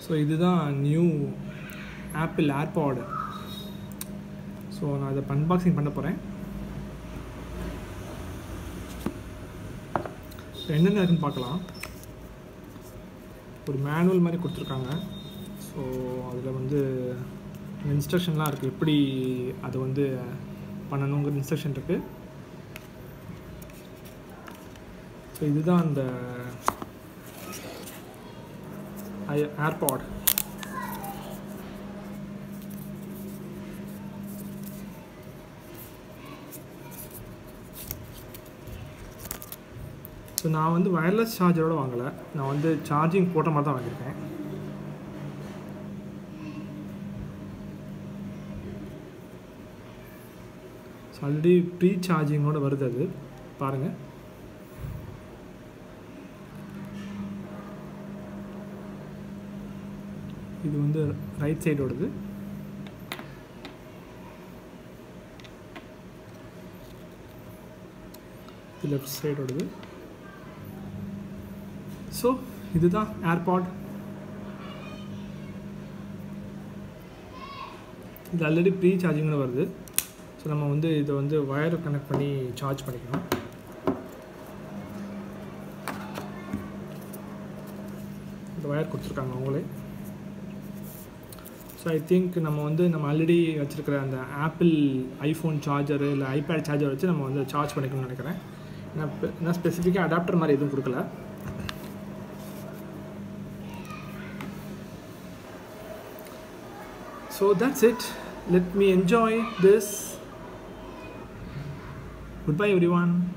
So இதுதான் new apple AirPod so நான் இதை அன்பாக்சிங் பண்ண போகிறேன் என்னென்ன இருக்குன்னு பார்க்கலாம் ஒரு மேனுவல் மாதிரி கொடுத்துருக்காங்க ஸோ அதில் வந்து இன்ஸ்ட்ரக்ஷன்லாம் இருக்குது எப்படி அதை வந்து பண்ணணுங்கிற இன்ஸ்ட்ரக்ஷன் இருக்குது ஸோ இதுதான் அந்த ஏர்பாட் ஸோ நான் வந்து வயர்லெஸ் சார்ஜரோட வாங்கலை நான் வந்து சார்ஜிங் போட்ட மாதிரி தான் வாங்கியிருக்கேன் ஸோ ஆல்ரெடி ப்ரீ சார்ஜிங்கோட வருது அது பாருங்கள் இது வந்து ரைட் சைடோடது இது லெஃப்ட் சைடோடது ஸோ இதுதான் ஏர்பாட் இது ஆல்ரெடி ப்ரீ சார்ஜிங்கோட வருது ஸோ நம்ம வந்து இதை வந்து ஒயரை கனெக்ட் பண்ணி சார்ஜ் பண்ணிக்கணும் இந்த ஒயர் கொடுத்துருக்காங்க அவங்களே ஸோ ஐ திங்க் நம்ம வந்து நம்ம ஆல்ரெடி வச்சுருக்கிற அந்த ஆப்பிள் ஐஃபோன் சார்ஜரு இல்லை ஐபேட் சார்ஜர் வச்சு நம்ம வந்து சார்ஜ் பண்ணிக்கணும்னு நினைக்கிறேன் ஏன்னா ஏன்னா ஸ்பெசிஃபிக்காக அடாப்டர் மாதிரி எதுவும் கொடுக்கல So that's it. Let me enjoy this. Goodbye, everyone.